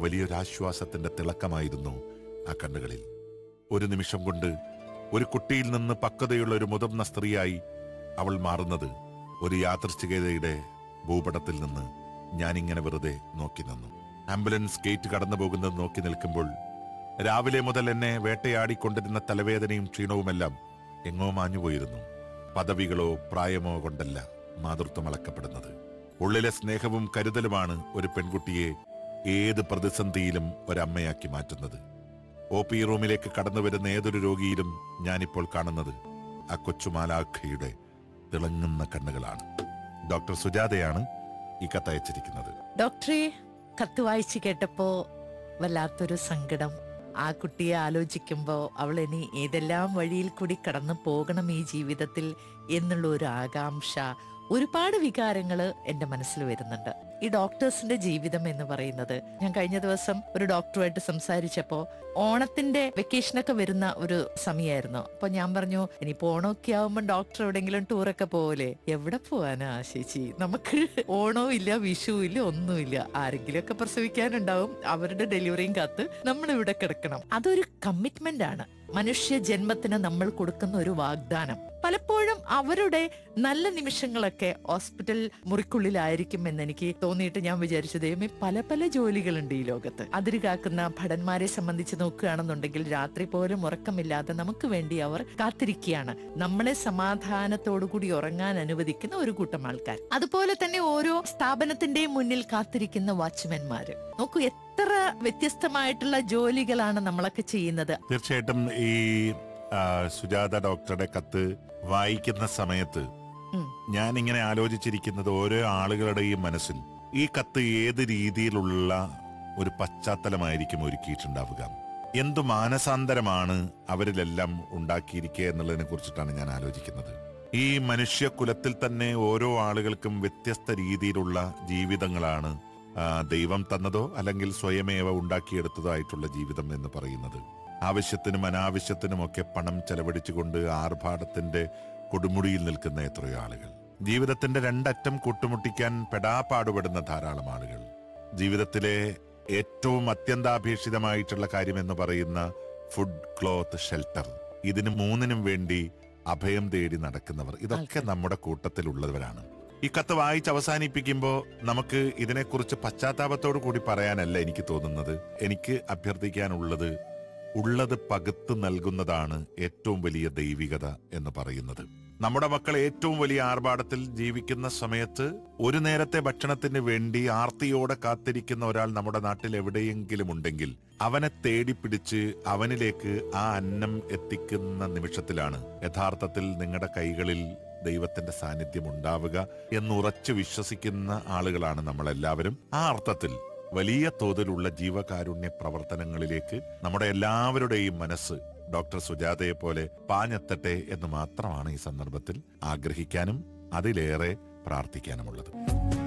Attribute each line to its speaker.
Speaker 1: വലിയൊരാശ്വാസത്തിന്റെ തിളക്കമായിരുന്നു ആ കണ്ണുകളിൽ ഒരു നിമിഷം കൊണ്ട് ഒരു കുട്ടിയിൽ നിന്ന് പക്വതയുള്ള ഒരു മുതിർന്ന സ്ത്രീയായി അവൾ മാറുന്നത് ഒരു യാദൃശ്ചികതയുടെ ഭൂപടത്തിൽ നിന്ന് ഞാനിങ്ങനെ വെറുതെ നോക്കി നിന്നു ആംബുലൻസ് ഗേറ്റ് കടന്നു പോകുന്നത് നോക്കി നിൽക്കുമ്പോൾ രാവിലെ മുതൽ എന്നെ വേട്ടയാടിക്കൊണ്ടിരുന്ന തലവേദനയും ക്ഷീണവുമെല്ലാം എങ്ങോ മാഞ്ഞുപോയിരുന്നു പദവികളോ പ്രായമോ കൊണ്ടല്ല മാതൃത്വം അളക്കപ്പെടുന്നത് ഉള്ളിലെ സ്നേഹവും കരുതലുമാണ് ഒരു പെൺകുട്ടിയെ ഏത് പ്രതിസന്ധിയിലും ഒരമ്മയാക്കി മാറ്റുന്നത് ഒ പി റൂമിലേക്ക് കടന്നു വരുന്ന ഏതൊരു രോഗിയിലും ഞാനിപ്പോൾ കാണുന്നത് ആ കൊച്ചുമാലാഖയുടെ തിളങ്ങുന്ന കണ്ണുകളാണ് ഡോക്ടർ സുജാതയാണ് ഈ കത്തയച്ചിരിക്കുന്നത്
Speaker 2: ഡോക്ടറെ കത്ത് വായിച്ചു കേട്ടപ്പോ വല്ലാത്തൊരു സങ്കടം ആ കുട്ടിയെ ആലോചിക്കുമ്പോ അവൾ ഇനി ഏതെല്ലാം വഴിയിൽ കൂടി കടന്നു പോകണം ഈ ജീവിതത്തിൽ എന്നുള്ള ഒരു ആകാംക്ഷ ഒരുപാട് വികാരങ്ങള് എന്റെ മനസ്സിൽ വരുന്നുണ്ട് ഈ ഡോക്ടേഴ്സിന്റെ ജീവിതം എന്ന് പറയുന്നത് ഞാൻ കഴിഞ്ഞ ദിവസം ഒരു ഡോക്ടറുമായിട്ട് സംസാരിച്ചപ്പോ ഓണത്തിന്റെ വെക്കേഷനൊക്കെ വരുന്ന ഒരു സമയമായിരുന്നു അപ്പൊ ഞാൻ പറഞ്ഞു ഇനിയിപ്പോ ഓണമൊക്കെ ആവുമ്പോൾ ഡോക്ടർ എവിടെയെങ്കിലും ടൂറൊക്കെ പോകലേ എവിടെ പോവാനാ ചേച്ചി നമുക്ക് ഓണവും ഇല്ല വിഷുവും ഇല്ല ഒന്നുമില്ല ആരെങ്കിലും ഒക്കെ പ്രസവിക്കാനുണ്ടാവും അവരുടെ ഡെലിവറിയും കാത്ത് നമ്മൾ ഇവിടെ കിടക്കണം അതൊരു കമ്മിറ്റ്മെന്റ് ആണ് മനുഷ്യ ജന്മത്തിന് നമ്മൾ കൊടുക്കുന്ന ഒരു വാഗ്ദാനം പലപ്പോഴും അവരുടെ നല്ല നിമിഷങ്ങളൊക്കെ ഹോസ്പിറ്റൽ മുറിക്കുള്ളിലായിരിക്കും എന്ന് എനിക്ക് തോന്നിയിട്ട് ഞാൻ വിചാരിച്ചു ദൈവമേ പല പല ജോലികളുണ്ട് ഈ ലോകത്ത് അതിര് കാക്കുന്ന ഭടന്മാരെ സംബന്ധിച്ച് നോക്കുകയാണെന്നുണ്ടെങ്കിൽ രാത്രി പോലും ഉറക്കമില്ലാതെ നമുക്ക് വേണ്ടി അവർ കാത്തിരിക്കുകയാണ് നമ്മളെ സമാധാനത്തോടു കൂടി ഉറങ്ങാൻ അനുവദിക്കുന്ന ഒരു കൂട്ടം ആൾക്കാർ അതുപോലെ തന്നെ ഓരോ സ്ഥാപനത്തിന്റെയും മുന്നിൽ കാത്തിരിക്കുന്ന വാച്ച്മാൻമാര് നോക്കൂ എത്ര വ്യത്യസ്തമായിട്ടുള്ള ജോലികളാണ് നമ്മളൊക്കെ ചെയ്യുന്നത്
Speaker 1: തീർച്ചയായിട്ടും ഈ ആ, സുജാത ഡോക്ടറുടെ കത്ത് വായിക്കുന്ന സമയത്ത്
Speaker 2: ഉം.
Speaker 1: ഞാൻ ഇങ്ങനെ ആലോചിച്ചിരിക്കുന്നത് ഓരോ ആളുകളുടെയും മനസ്സിൽ ഈ കത്ത് ഏത് രീതിയിലുള്ള ഒരു പശ്ചാത്തലമായിരിക്കും ഒരുക്കിയിട്ടുണ്ടാവുക എന്തു മാനസാന്തരമാണ് അവരിലെല്ലാം ഉണ്ടാക്കിയിരിക്കുക എന്നുള്ളതിനെ കുറിച്ചിട്ടാണ് ഞാൻ ആലോചിക്കുന്നത് ഈ മനുഷ്യകുലത്തിൽ തന്നെ ഓരോ ആളുകൾക്കും വ്യത്യസ്ത രീതിയിലുള്ള ജീവിതങ്ങളാണ് ആ, ദൈവം തന്നതോ അല്ലെങ്കിൽ സ്വയമേവ ഉണ്ടാക്കിയെടുത്തതോ ആയിട്ടുള്ള ജീവിതം എന്ന് പറയുന്നത് ആവശ്യത്തിനും അനാവശ്യത്തിനുമൊക്കെ പണം ചെലവഴിച്ചുകൊണ്ട് ആർഭാടത്തിന്റെ കൊടുമുടിയിൽ നിൽക്കുന്ന എത്രയോ ആളുകൾ ജീവിതത്തിന്റെ രണ്ടറ്റം കൂട്ടുമുട്ടിക്കാൻ പെടാപ്പാടുപെടുന്ന ധാരാളം ആളുകൾ ജീവിതത്തിലെ ഏറ്റവും അത്യന്താപേക്ഷിതമായിട്ടുള്ള കാര്യം എന്ന് പറയുന്ന ഫുഡ് ക്ലോത്ത് ഷെൽട്ടർ ഇതിന് മൂന്നിനും വേണ്ടി അഭയം തേടി നടക്കുന്നവർ ഇതൊക്കെ നമ്മുടെ കൂട്ടത്തിലുള്ളവരാണ് ഈ കത്ത് വായിച്ച് അവസാനിപ്പിക്കുമ്പോൾ നമുക്ക് ഇതിനെക്കുറിച്ച് പശ്ചാത്താപത്തോടു കൂടി പറയാനല്ല എനിക്ക് തോന്നുന്നത് എനിക്ക് അഭ്യർത്ഥിക്കാനുള്ളത് ഉള്ളത് പകുത്ത് നൽകുന്നതാണ് ഏറ്റവും വലിയ ദൈവികത എന്ന് പറയുന്നത് നമ്മുടെ മക്കൾ ഏറ്റവും വലിയ ആർഭാടത്തിൽ ജീവിക്കുന്ന സമയത്ത് ഒരു നേരത്തെ ഭക്ഷണത്തിന് വേണ്ടി ആർത്തിയോടെ കാത്തിരിക്കുന്ന ഒരാൾ നമ്മുടെ നാട്ടിൽ എവിടെയെങ്കിലും ഉണ്ടെങ്കിൽ അവനെ തേടിപ്പിടിച്ച് അവനിലേക്ക് ആ അന്നം എത്തിക്കുന്ന നിമിഷത്തിലാണ് യഥാർത്ഥത്തിൽ നിങ്ങളുടെ കൈകളിൽ ദൈവത്തിന്റെ സാന്നിധ്യം ഉണ്ടാവുക എന്നുറച്ചു വിശ്വസിക്കുന്ന ആളുകളാണ് നമ്മളെല്ലാവരും ആ അർത്ഥത്തിൽ വലിയ തോതിലുള്ള ജീവകാരുണ്യ പ്രവർത്തനങ്ങളിലേക്ക് നമ്മുടെ എല്ലാവരുടെയും മനസ്സ് ഡോക്ടർ സുജാതയെ പോലെ പാഞ്ഞെത്തട്ടെ എന്ന് മാത്രമാണ് ഈ സന്ദർഭത്തിൽ ആഗ്രഹിക്കാനും അതിലേറെ പ്രാർത്ഥിക്കാനുമുള്ളത്